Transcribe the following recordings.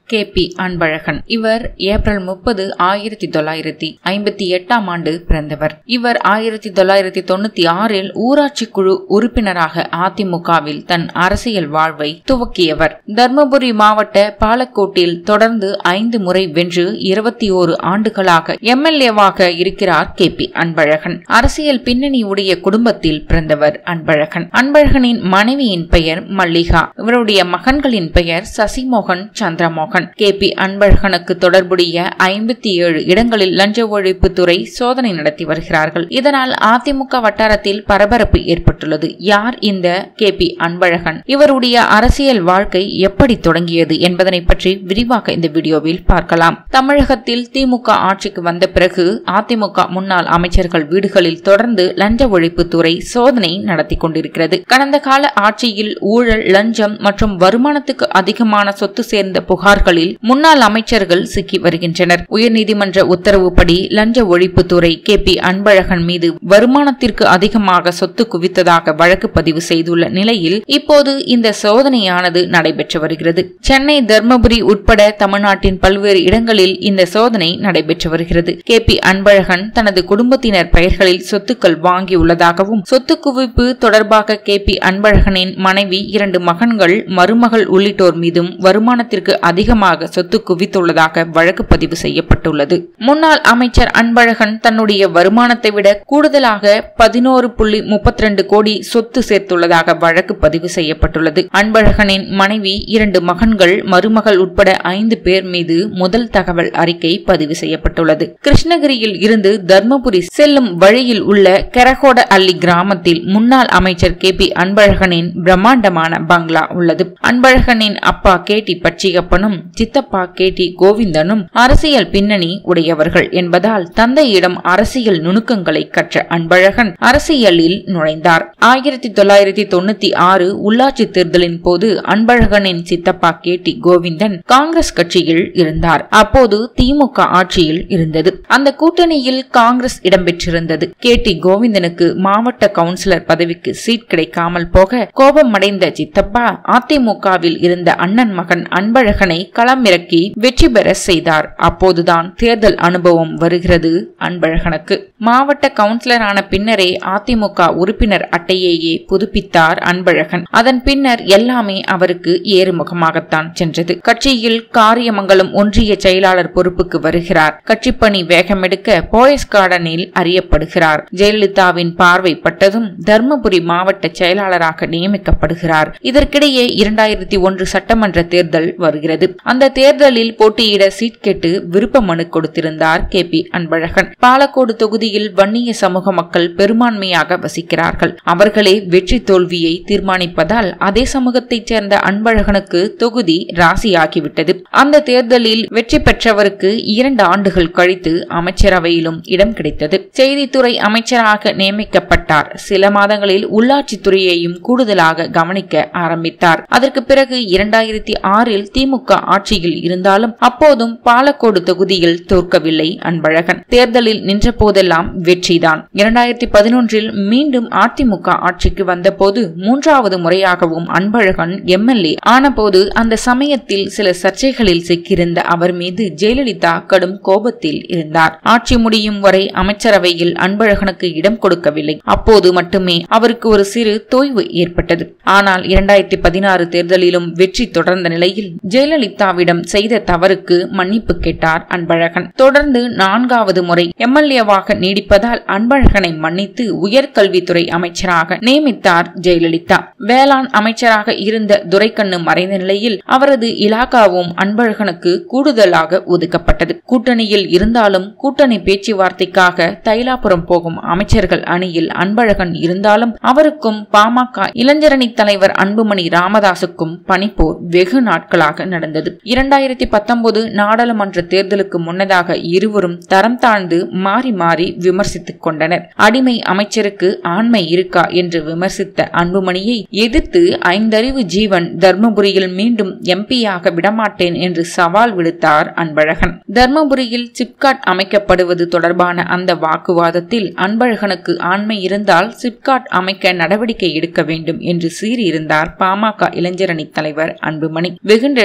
K P Anbazhagan இவர் April முப்பது ஆயிரத்தி தொள்ளாயிரத்தி ஐம்பத்தி எட்டாம் ஆண்டு பிறந்தவர் இவர் ஆயிரத்தி தொள்ளாயிரத்தி தொண்ணூத்தி ஆறில் ஊராட்சி குழு உறுப்பினராக அதிமுகவில் தன் அரசியல் வாழ்வை துவக்கியவர் தர்மபுரி மாவட்ட பாலக்கோட்டில் தொடர்ந்து ஐந்து முறை வென்று இருபத்தி ஓரு ஆண்டுகளாக எம்எல்ஏவாக இருக்கிறார் கே பி அன்பழகன் அரசியல் பின்னணி உடைய குடும்பத்தில் பிறந்தவர் அன்பழகன் அன்பழகனின் மனைவியின் பெயர் மல்லிகா இவருடைய மகன்களின் பெயர் சசிமோகன் சந்திரமோகன் கே பி அன்பழகனுக்கு தொடர்புடைய ஐம்பத்தி ஏழு இடங்களில் லஞ்ச ஒழிப்பு துறை சோதனை நடத்தி வருகிறார்கள் இதனால் அதிமுக வட்டாரத்தில் பரபரப்பு ஏற்பட்டுள்ளது யார் இந்த கே பி அன்பழகன் இவருடைய அரசியல் வாழ்க்கை எப்படி தொடங்கியது என்பதனை பற்றி விரிவாக இந்த வீடியோவில் பார்க்கலாம் தமிழகத்தில் திமுக ஆட்சிக்கு வந்த பிறகு அதிமுக முன்னாள் அமைச்சர்கள் வீடுகளில் தொடர்ந்து லஞ்ச ஒழிப்பு துறை சோதனை நடத்தி கொண்டிருக்கிறது கடந்த கால ஆட்சியில் ஊழல் லஞ்சம் மற்றும் வருமானத்துக்கு அதிகமான சொத்து சேர்ந்த புகார்களில் முன்னாள் அமைச்சர்கள் சிக்கி வருகின்றனர் உயர்நீதிமன்ற உத்தரவுப்படி லஞ்ச ஒழிப்புத்துறை கே பி அன்பழகன் மீது வருமானத்திற்கு அதிகமாக சொத்து குவித்ததாக வழக்கு பதிவு செய்துள்ள நிலையில் இப்போது இந்த சோதனையானது நடைபெற்று வருகிறது சென்னை தர்மபுரி உட்பட தமிழ்நாட்டின் பல்வேறு இடங்களில் இந்த சோதனை நடைபெற்று வருகிறது கே பி அன்பழகன் தனது குடும்பத்தினர் பெயர்களில் சொத்துக்கள் வாங்கியுள்ளதாகவும் சொத்து குவிப்பு தொடர்பாக கே பி அன்பழகனின் மனைவி இரண்டு மகன்கள் மருமகள் உள்ளிட்டோர் மீதும் வருமானத்திற்கு அதிகமாக சொத்து குவித்துள்ளதாக வழக்கு பதிவு செய்யப்பட்டுள்ளது முன்னாள் அமைச்சர் அன்பழகன் தன்னுடைய வருமானத்தை விட கூடுதலாக பதினோரு புள்ளி முப்பத்தி ரெண்டு கோடி சொத்து சேர்த்துள்ளதாக வழக்கு பதிவு செய்யப்பட்டுள்ளது அன்பழகனின் மனைவி இரண்டு மகன்கள் மருமகள் உட்பட ஐந்து பேர் மீது முதல் தகவல் அறிக்கை பதிவு செய்யப்பட்டுள்ளது கிருஷ்ணகிரியில் இருந்து தர்மபுரி செல்லும் வழியில் உள்ள கெரகோட அள்ளி கிராமத்தில் முன்னாள் அமைச்சர் கே பி அன்பழகனின் பிரம்மாண்டமான பங்களா உள்ளது அன்பழகனின் அப்பா கே டி பச்சியப்பனும் சித்தப்பா கே டி கோவிந்தனும் அரசியல் பின்னணி உடையவர்கள் என்பதால் தந்தையிடம் அரசியல் நுணுக்கங்களை கற்ற அன்பழகன் அரசியலில் நுழைந்தார் ஆயிரத்தி தொள்ளாயிரத்தி தொண்ணூத்தி ஆறு உள்ளாட்சி தேர்தலின் போது அன்பழகனின் சித்தப்பா கே டி கோவிந்தன் காங்கிரஸ் கட்சியில் இருந்தார் அப்போது திமுக ஆட்சியில் இருந்தது அந்த கூட்டணியில் காங்கிரஸ் இடம்பெற்றிருந்தது கே டி கோவிந்தனுக்கு மாவட்ட கவுன்சிலர் பதவிக்கு சீட் கிடைக்காமல் போக கோபமடைந்த சித்தப்பா அதிமுகவில் இருந்த அண்ணன் மகன் அன்பழகனை களமிறக்கி வெற்றி பெற செய்தார் அப்போதுதான் தேர்தல் அனுபவம் வருகிறது அன்பழகனுக்கு மாவட்ட கவுன்சிலரான பின்னரே அதிமுக உறுப்பினர் அட்டையையே புதுப்பித்தார் அன்பழகன் அதன் பின்னர் எல்லாமே அவருக்கு ஏறுமுகமாகத்தான் சென்றது கட்சியில் காரியமங்கலம் ஒன்றிய செயலாளர் பொறுப்புக்கு வருகிறார் கட்சிப்பணி வேகமெடுக்க போயஸ் கார்டனில் அறியப்படுகிறார் ஜெயலலிதாவின் பார்வைப்பட்டதும் தர்மபுரி மாவட்ட செயலாளராக நியமிக்கப்படுகிறார் இதற்கிடையே இரண்டாயிரத்தி ஒன்று சட்டமன்ற தேர்தல் வருகிறது அந்த தேர்தலில் போட்டியிட சீட் கேட்டு விருப்ப மனு கொடுத்திருந்தார் கே பி அன்பழகன் பாலக்கோடு தொகுதியில் வன்னிய சமூக மக்கள் பெரும்பான்மையாக வசிக்கிறார்கள் அவர்களே வெற்றி தோல்வியை தீர்மானிப்பதால் அதே சமூகத்தைச் சேர்ந்த அன்பழகனுக்கு தொகுதி ராசியாகிவிட்டது அந்த தேர்தலில் வெற்றி பெற்றவருக்கு இரண்டு ஆண்டுகள் கழித்து அமைச்சரவையிலும் இடம் கிடைத்தது செய்தித்துறை அமைச்சராக நியமிக்கப்பட்டார் சில மாதங்களில் உள்ளாட்சித்துறையையும் கூடுதலாக கவனிக்க ஆரம்பித்தார் அதற்கு பிறகு இரண்டாயிரத்தி ஆறில் திமுக ஆட்சியில் இருந்தாலும் அப்போதும் பாலக்கோடு தொகுதியில் தோற்கவில்லை அன்பழகன் தேர்தலில் நின்ற போதெல்லாம் வெற்றிதான் இரண்டாயிரத்தி பதினொன்றில் மீண்டும் அதிமுக ஆட்சிக்கு வந்தபோது மூன்றாவது முறையாகவும் அன்பழகன் எம்எல்ஏ ஆனபோது அந்த சமயத்தில் சில சர்ச்சைகளில் சிக்கியிருந்த அவர் மீது ஜெயலலிதா கடும் கோபத்தில் இருந்தார் ஆட்சி முடியும் வரை அமைச்சரவையில் அன்பழகனுக்கு இடம் கொடுக்கவில்லை அப்போது மட்டுமே அவருக்கு ஒரு சிறு தொய்வு ஏற்பட்டது ஆனால் இரண்டாயிரத்தி பதினாறு தேர்தலிலும் வெற்றி தொடர்ந்த நிலையில் ஜெயலலிதாவிடம் செய்த தவறுக்கு மன்னிப்பு கேட்டார் அன்பழகன் தொடர்ந்து நான்காவது முறை எம்எல்ஏவாக நீடிப்பதால் அன்பழகனை மன்னித்து உயர்கல்வித்துறை அமைச்சராக நியமித்தார் ஜெயலலிதா வேளாண் அமைச்சராக இருந்த துரைக்கண்ணு மறைந்த நிலையில் அவரது இலாகாவும் அன்பழகனுக்கு கூடுதலாக ஒதுக்கப்பட்டது கூட்டணியில் இருந்தாலும் கூட்டணி பேச்சுவார்த்தைக்காக தைலாபுரம் போகும் அமைச்சர்கள் அணியில் அன்பழகன் இருந்தாலும் அவருக்கும் பாமக இளைஞரணி தலைவர் அன்புமணி ராமதாசுக்கும் பனிப்போர் வெகு நாட்களாக நடந்தது இரண்டாயிரத்தி பத்தொன்பது நாடாளுமன்ற தேர்தலுக்கு முன்னதாக இருவரும் தரம் தாழ்ந்து மாறி மாறி விமர்சித்துக் கொண்டனர் அடிமை அமைச்சருக்கு ஆண்மை இருக்கா என்று விமர்சித்த அன்புமணியை எதிர்த்து ஐந்தறிவு ஜீவன் தர்மபுரியில் மீண்டும் எம்பியாக விடமாட்டேன் என்று சவால் விடுத்தார் அன்பழகன் தர்மபுரியில் சிப்காட் அமைக்கப்படுவது தொடர்பான அந்த வாக்குவாதத்தில் அன்பழகனுக்கு ஆண்மை இருந்தால் சிப்காட் அமைக்க நடவடிக்கை எடுக்க வேண்டும் என்று சீறியிருந்தார் பாமக இளைஞரணி தலைவர் அன்புமணி வெகுண்டெழுந்த அன்பு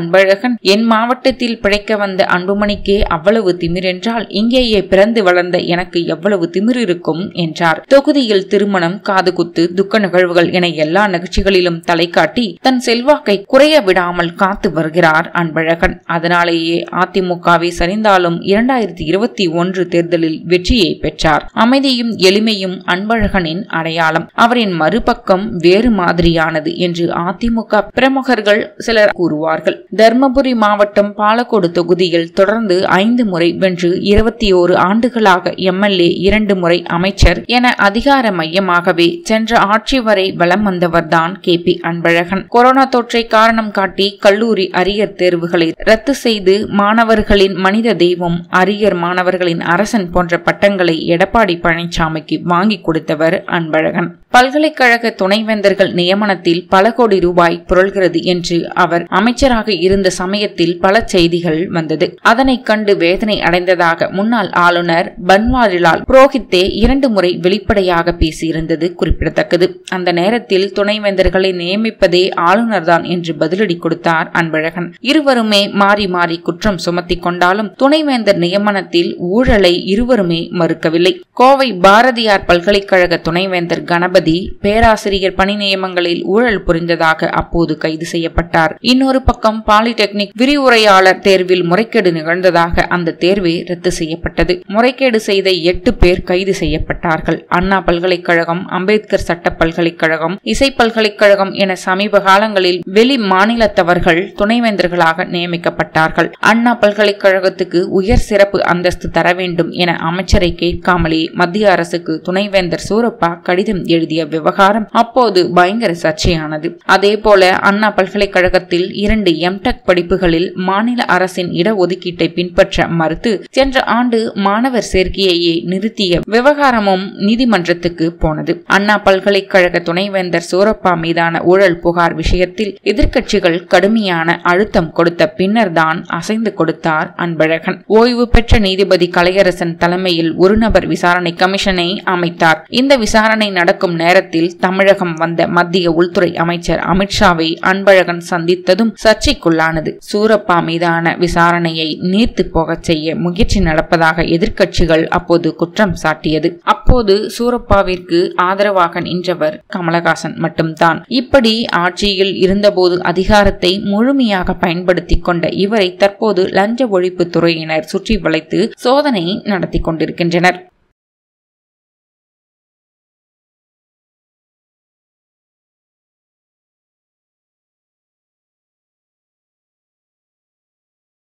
அன்பழகன் என் மாவட்டத்தில் பிழைக்க வந்த அன்புமணிக்கே அவ்வளவு திமிரென்றால் இங்கேயே பிறந்து வளர்ந்த எனக்கு எவ்வளவு திமிர் இருக்கும் என்றார் தொகுதியில் திருமணம் காதுகுத்து துக்க நிகழ்வுகள் என எல்லா நிகழ்ச்சிகளிலும் தலை காட்டி தன் செல்வாக்கை குறைய விடாமல் காத்து வருகிறார் அன்பழகன் அதனாலேயே அதிமுகவை சரிந்தாலும் இரண்டாயிரத்தி இருபத்தி ஒன்று தேர்தலில் வெற்றியை பெற்றார் அமைதியும் எளிமையும் அன்பழகனின் அடையாளம் அவரின் மறுபக்கம் வேறு மாதிரியானது என்று அதிமுக பிரமுகர்கள் சிலர் கூறுவார்கள் தர்மபுரி மாவட்டம் பாலக்கோடு தொகுதியில் தொடர்ந்து ஐந்து முறை வென்று இருபத்தி ஓரு ஆண்டுகளாக எம்எல்ஏ இரண்டு முறை அமைச்சர் என அதிகார மையமாகவே சென்ற ஆட்சி வரை வலம் வந்தவர்தான் கே பி அன்பழகன் கொரோனா தொற்றை காரணம் காட்டி கல்லூரி அரியர் தேர்வுகளை ரத்து செய்து மாணவர்களின் மனித தெய்வம் அரியர் மாணவர்களின் அரசன் போன்ற பட்டங்களை எடப்பாடி பழனிசாமிக்கு வாங்கி கொடுத்தவர் அன்பழகன் பல்கலைக்கழக துணைவேந்தர்கள் நியமனத்தில் பல கோடி ரூபாய் புரள்கிறது என்று அவர் அமைச்சராக இருந்த சமயத்தில் பல செய்திகள் வந்தது அதனை கண்டு வேதனை அடைந்ததாக முன்னாள் ஆளுநர் பன்வாரிலால் புரோஹித்தே இரண்டு முறை வெளிப்படையாக பேசியிருந்தது குறிப்பிடத்தக்கது அந்த நேரத்தில் துணைவேந்தர்களை நியமிப்பதே ஆளுநர்தான் என்று பதிலடி கொடுத்தார் அன்பழகன் இருவருமே மாறி மாறி குற்றம் சுமத்தி கொண்டாலும் துணைவேந்தர் நியமனத்தில் ஊழலை இருவருமே மறுக்கவில்லை கோவை பாரதியார் பல்கலைக்கழக துணைவேந்தர் கணபதி பேராசிரியர் பணி நியமனங்களில் ஊழல் புரிந்ததாக அப்போது கைது செய்யப்பட்டார் இன்னொரு பக்கம் பாலிடெக்னிக் விரிவுரையாளர் தேர்வில் முறைகேடு நிகழ்ந்ததாக அந்த தேர்வே ரத்து செய்யப்பட்டது முறைகேடு செய்த எட்டு பேர் கைது செய்யப்பட்டார்கள் அண்ணா பல்கலைக்கழகம் அம்பேத்கர் சட்ட பல்கலைக்கழகம் இசை பல்கலைக்கழகம் என சமீப காலங்களில் வெளி மாநிலத்தவர்கள் துணைவேந்தர்களாக நியமிக்கப்பட்டார்கள் அண்ணா பல்கலைக்கழகத்துக்கு உயர் சிறப்பு அந்தஸ்து தர வேண்டும் என அமைச்சரை கேட்காமலே மத்திய அரசுக்கு துணைவேந்தர் சூரப்பா கடிதம் எழுதிய விவகாரம் அப்போது பயங்கர சர்ச்சையானது அதே போல அண்ணா பல்கலைக்கழகத்தில் இரண்டு எம்டெக் படிப்புகளில் மாநில அரசின் இடஒதுக்கீட்டை பின்பற்ற மறுத்து சென்ற ஆண்டு மாணவர் சேர்க்கையையே நிறுத்திய விவகாரமும் நீதிமன்றத்துக்கு போனது அண்ணா பல்கலைக்கழக துணைவேந்தர் சூரப்பா மீதான ஊழல் புகார் விஷயத்தில் எதிர்க்கட்சிகள் கடுமையான அழுத்தம் கொடுத்த பின்னர்தான் அசைந்து கொடுத்தார் அன்பழகன் ஓய்வு பெற்ற நீதிபதி கலையரசன் தலைமையில் ஒரு நபர் விசாரணை கமிஷனை அமைத்தார் இந்த விசாரணை நடக்கும் நேரத்தில் தமிழகம் வந்த மத்திய உள்துறை அமைச்சர் அமித்ஷாவை அன்பழகன் சந்தித்ததும் சர்ச்சைக்குள்ளானது சூரப்பா மீதான விசாரணையை நீர்த்து போகச் செய்ய முயற்சி நடப்பதாக எதிர்க்கட்சிகள் அப்போது குற்றம் சாட்டியது அப்போது சூரப்பாவிற்கு ஆதரவாக நின்றவர் கமலஹாசன் மட்டும்தான் இப்படி ஆட்சியில் இருந்தபோது அதிகாரத்தை முழுமையாக பயன்படுத்திக் கொண்ட இவரை தற்போது லஞ்ச ஒழிப்பு துறையினர் சுற்றி வளைத்து சோதனை நடத்தி கொண்டிருக்கின்றனர்